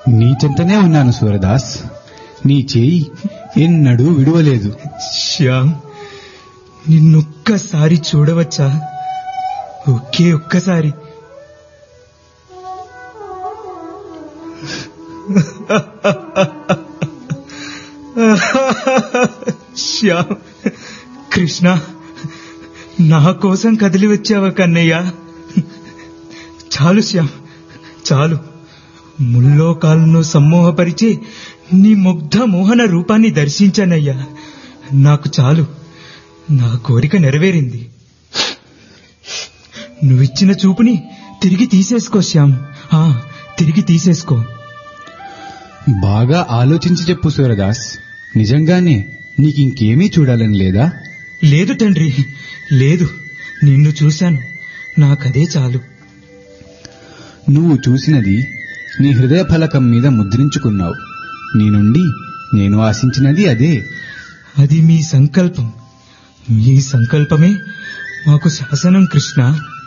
నీ చెంతనే ఉన్నాను సూరదాస్ నీ చేయి ఎన్నడూ విడువలేదు శ్యామ్ నిన్నొక్కసారి చూడవచ్చా ఒకే ఒక్కసారి శ్యామ్ కృష్ణ నా కోసం కదిలి వచ్చావా కన్నయ్య చాలు శ్యామ్ చాలు ముల్లోకాలను సమ్మోహపరిచే నీ ముగ్ధ మోహన రూపాన్ని దర్శించానయ్యా నాకు చాలు నా కోరిక నెరవేరింది నువ్విచ్చిన చూపుని తిరిగి తీసేసుకో శ్యామ్ ఆ తిరిగి తీసేసుకో బాగా ఆలోచించి చెప్పు సూరదాస్ నిజంగానే నీకింకేమీ చూడాలని లేదా లేదు తండ్రి లేదు నిన్ను చూశాను నాకదే చాలు నువ్వు చూసినది నీ హృదయ ఫలకం మీద ముద్రించుకున్నావు నీ నుండి నేను ఆశించినది అదే అది మీ సంకల్పం మీ సంకల్పమే మాకు శాసనం కృష్ణ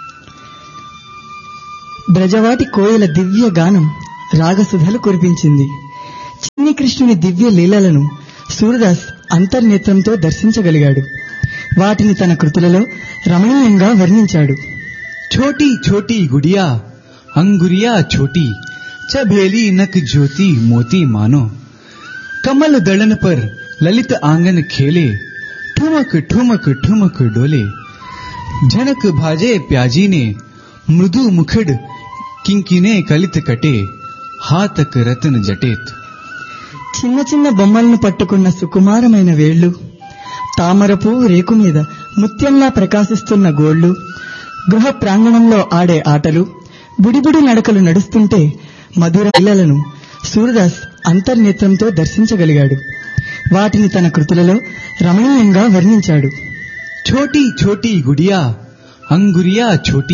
బ్రజవాటి కోయల దివ్య గానం రాగసుధలు కురిపించింది చిన్ని కృష్ణుని దివ్య లీలలను సూరదాస్ అంతర్నేత్రంతో దర్శించగలిగాడు వాటిని తన కృతులలో రమణీయంగా వర్ణించాడు छोटी छोटी गुड़िया अंगुरिया छोटी चबेली नक ज्योति मोती मानो कमल दड़न पर ललित आंगन खेले ठुमक ठुमक ठुमक डोले झनक भाजे प्याजी ने मृदु मुखड़ किंकिने कलित कटे हातक रतन जटेत చిన్న చిన్న బొమ్మలను పట్టుకున్న సుకుమారమైన వేళ్లు తామరపు రేకు మీద ముత్యంలా ప్రకాశిస్తున్న గోళ్లు గృహ ప్రాంగణంలో ఆడే ఆటలు బుడిబుడి నడకలు నడుస్తుంటే మధుర పిల్లలను సూరదాస్ అంతర్నేత్రంతో దర్శించగలిగాడు వాటిని తన కృతులలో రమణీయంగా వర్ణించాడు छोटी छोटी गुड़िया अंगुरिया छोटी